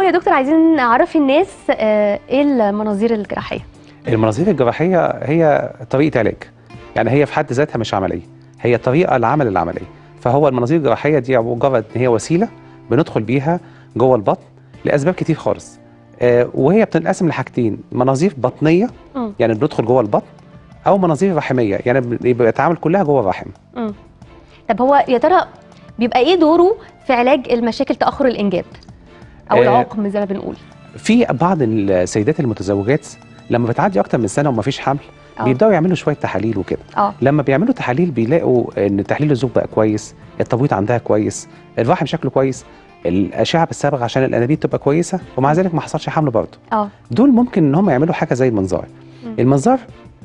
الاول يا دكتور عايزين نعرف الناس آه، ايه المناظير الجراحيه المناظير الجراحيه هي طريقه علاج يعني هي في حد ذاتها مش عمليه هي طريقه لعمل العمليه فهو المناظير الجراحيه دي مجرد ان هي وسيله بندخل بيها جوه البطن لاسباب كتير خالص آه، وهي بتنقسم لحاجتين مناظير بطنيه مم. يعني بندخل جوه البطن او مناظير رحميه يعني بيبقى التعامل كلها جوه الرحم مم. طب هو يا ترى بيبقى ايه دوره في علاج المشاكل تاخر الانجاب او آه، العقم زي ما بنقول في بعض السيدات المتزوجات لما بتعدي اكتر من سنه ومفيش حمل آه. بيبداوا يعملوا شويه تحاليل وكده اه لما بيعملوا تحاليل بيلاقوا ان تحليل الزوج بقى كويس التبويض عندها كويس الرحم شكله كويس الاشعه بالصبغه عشان الانابيب تبقى كويسه ومع ذلك ما حصلش حمل برضه اه دول ممكن ان هم يعملوا حاجه زي المنظار مم. المنظار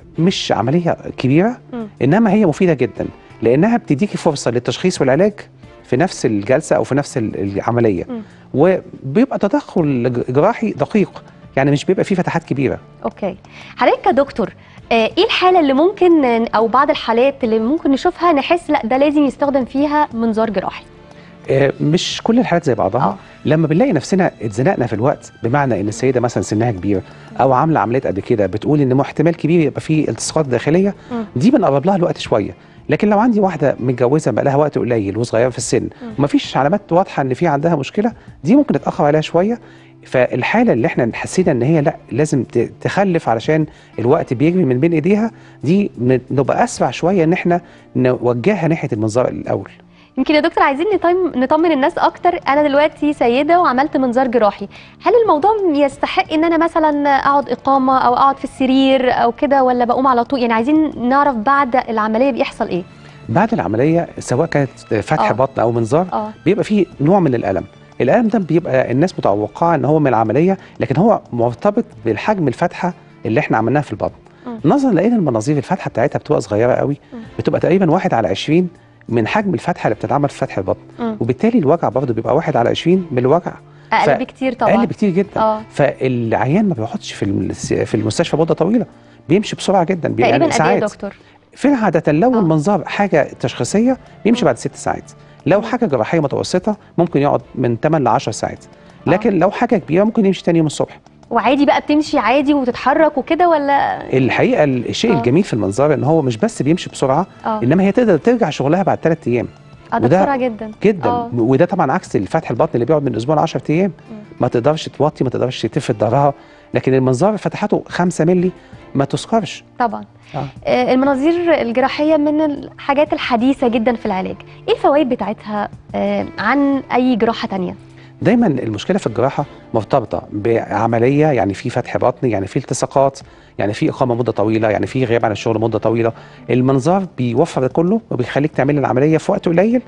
مش عمليه كبيره مم. انما هي مفيده جدا لانها بتديكي فرصه للتشخيص والعلاج في نفس الجلسه او في نفس ال- العمليه مم. وبيبقى تدخل جراحي دقيق يعني مش بيبقى فيه فتحات كبيره اوكي حضرتك كدكتور آه، ايه الحاله اللي ممكن او بعض الحالات اللي ممكن نشوفها نحس لا ده لازم يستخدم فيها منظار جراحي آه، مش كل الحالات زي بعضها اه لما بنلاقي نفسنا اتزنقنا في الوقت بمعنى ان السيده مثلا سنها كبير او عامله عمليات قبل كده بتقول ان احتمال كبير يبقى فيه التصاقات داخليه مم. دي بنقرب لها الوقت شويه لكن لو عندي واحده متجوزه بقى لها وقت قليل وصغيره في السن ومفيش علامات واضحه ان في عندها مشكله دي ممكن نتاخر عليها شويه فالحاله اللي احنا حسينا ان هي لا لازم ت- تخلف علشان الوقت بيجري من بين ايديها دي ن- نبقى اسرع شويه ان احنا نوجهها ناحيه المنظار الاول يمكن يا دكتور عايزين نطم- نطمن الناس اكتر انا دلوقتي سيده وعملت منظار جراحي هل الموضوع يستحق ان انا مثلا اقعد اقامه او اقعد في السرير او كده ولا بقوم على طول يعني عايزين نعرف بعد العمليه بيحصل ايه بعد العمليه سواء كانت فتح آه. بطن او منظار اه بيبقى فيه نوع من الالم الالم ده بيبقى الناس متوقعه ان هو من العمليه لكن هو مرتبط بالحجم الفتحه اللي احنا عملناها في البطن مم. نظرا لان المناظير الفتحه بتاعتها بتبقى صغيره قوي مم. بتبقى تقريبا واحد على 20 من حجم الفتحه اللي بتتعمل في فتح البطن مم. وبالتالي الوجع برضه بيبقى واحد على 20 من الوجع اقل ف- بكتير طبعا اقل بكتير جدا اه فالعيان ما بيقعدش في المس- في المستشفى مده طويله بيمشي بسرعه جدا بي- تقريبا قد ايه يا ساعات دكتور في عادة لو آه. المنظار حاجة تشخيصية بيمشي مم. بعد ست ساعات لو مم. حاجة جراحية متوسطة ممكن يقعد من 8 ل 10 ساعات لكن لو حاجة كبيرة ممكن يمشي تاني يوم الصبح وعادي بقى بتمشي عادي وتتحرك وكده ولا الحقيقة الشيء آه. الجميل في المنظار ان هو مش بس بيمشي بسرعة اه انما هي تقدر ترجع شغلها بعد ثلاث ايام اه ده وده بسرعه جدا جدا آه. وده طبعا عكس الفتح البطن اللي بيقعد من اسبوع ل 10 ايام مم. ما تقدرش توطي ما تقدرش تفرد ظهرها لكن المنظار فتحاته 5 مللي ما تذكرش طبعا آه. آه، المناظير الجراحيه من الحاجات الحديثه جدا في العلاج ايه الفوائد بتاعتها آه، عن اي جراحه تانية دايما المشكله في الجراحه مرتبطه بعمليه يعني في فتح بطني يعني في التصاقات يعني في اقامه مده طويله يعني في غياب عن الشغل مده طويله المنظار بيوفر ده كله وبيخليك تعمل العمليه في وقت قليل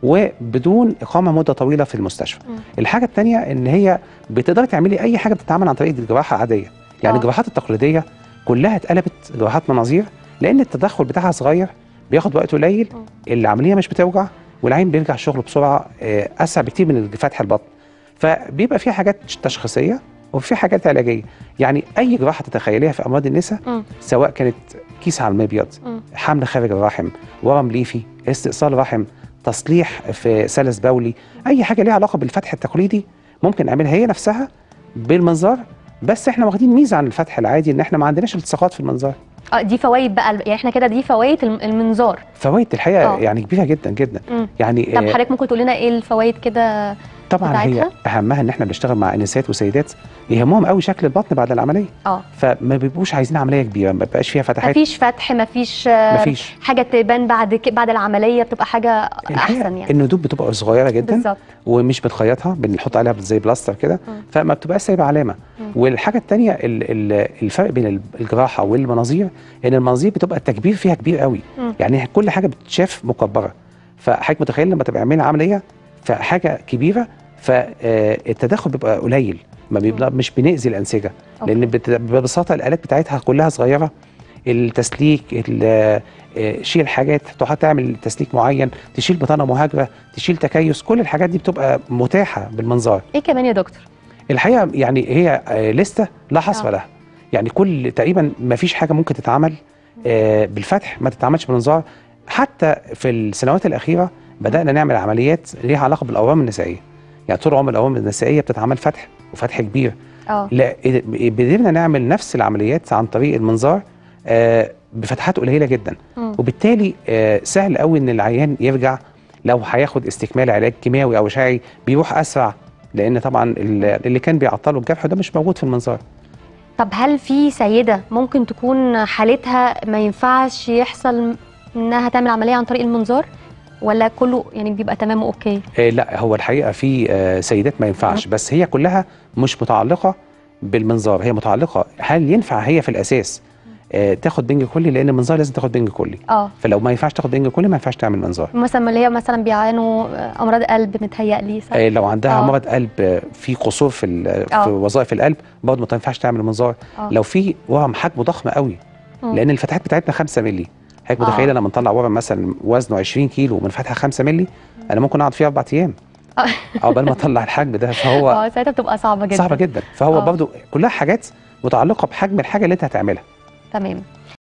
وبدون اقامه مده طويله في المستشفى مم. الحاجه الثانيه ان هي بتقدري تعملي اي حاجه بتتعمل عن طريق الجراحه عاديه يعني آه. الجراحات التقليديه كلها اتقلبت جراحات مناظير لان التدخل بتاعها صغير بياخد وقت قليل مم. العمليه مش بتوجع والعين بيرجع شغله بسرعه آه، اسرع بكتير من فتح البطن فبيبقى في حاجات تشخيصيه وفي حاجات علاجيه يعني اي جراحه تتخيليها في امراض النساء مم. سواء كانت كيس على المبيض مم. حمل خارج الرحم ورم ليفي استئصال رحم تصليح في سلس بولي اي حاجه ليها علاقه بالفتح التقليدي ممكن نعملها هي نفسها بالمنظار بس احنا واخدين ميزه عن الفتح العادي ان احنا ما عندناش التصاقات في المنظار اه دي فوائد بقى يعني احنا كده دي فوائد الم- المنظار فوائد الحقيقه آه. يعني كبيره جدا جدا مم. يعني طب آه، حضرتك ممكن تقول لنا ايه الفوائد كده طبعا هي بتاعتها؟ اهمها ان احنا بنشتغل مع انسات وسيدات يهمهم قوي شكل البطن بعد العمليه اه فما بيبقوش عايزين عمليه كبيره ما بيبقاش فيها فتحات مفيش فتح مفيش آه، مفيش حاجه تبان بعد ك... بعد العمليه بتبقى حاجه الحقيقة احسن يعني الندوب بتبقى صغيره جدا بالظبط ومش بنخيطها بنحط عليها زي بلاستر كده مم. فما بتبقاش سايبه علامه مم. والحاجه الثانيه الفرق بين الجراحه والمناظير ان المناظير بتبقى التكبير فيها كبير قوي مم. يعني كل حاجه بتتشاف مكبره فحضرتك متخيل لما تبقى عاملين عمليه فحاجه كبيره فالتدخل بيبقى قليل ما بيبقى مش بنأذي الانسجه أوكي. لان بت- ببساطه الالات بتاعتها كلها صغيره التسليك ال- آه، شيل حاجات تحط تعمل تسليك معين تشيل بطانه مهاجره تشيل تكيس كل الحاجات دي بتبقى متاحه بالمنظار ايه كمان يا دكتور الحقيقه يعني هي آه، لسته لا حصر آه. لها يعني كل تقريبا ما فيش حاجه ممكن تتعمل آه، بالفتح ما تتعملش بالمنظار حتى في السنوات الاخيره بدانا نعمل عمليات ليها علاقه بالاورام النسائيه يعني طول عمر الاورام النسائيه بتتعمل فتح وفتح كبير اه لا قدرنا نعمل نفس العمليات عن طريق المنظار آه، بفتحات قليله جدا مم. وبالتالي آه، سهل قوي ان العيان يرجع لو هياخد استكمال علاج كيماوي او اشعاعي بيروح اسرع لان طبعا ال- اللي كان بيعطله الجرح ده مش موجود في المنظار طب هل في سيده ممكن تكون حالتها ما ينفعش يحصل انها تعمل عمليه عن طريق المنظار ولا كله يعني بيبقى تمام واوكي آه، لا هو الحقيقه في آه، سيدات ما ينفعش بس هي كلها مش متعلقه بالمنظار هي متعلقه هل ينفع هي في الاساس آه، تاخد بنج كلي لان المنظار لازم تاخد بنج كلي اه فلو ما ينفعش تاخد بنج كلي ما ينفعش تعمل منظار مثلا اللي هي مثلا بيعانوا امراض قلب متهيألي صح؟ آه، لو عندها آه. مرض قلب آه، في قصور في ال- آه. في وظائف القلب برضه ما ينفعش تعمل منظار آه. لو في ورم حجمه ضخم قوي مم. لان الفتحات بتاعتنا 5 مللي حضرتك آه. متخيله لما نطلع ورم مثلا وزنه 20 كيلو من فتحه 5 مللي انا ممكن اقعد فيه اربع ايام آه. عقبال ما اطلع الحجم ده فهو اه ساعتها بتبقى صعبه جدا صعبه جدا فهو آه. برضه كلها حاجات متعلقه بحجم الحاجه اللي انت هتعملها تمام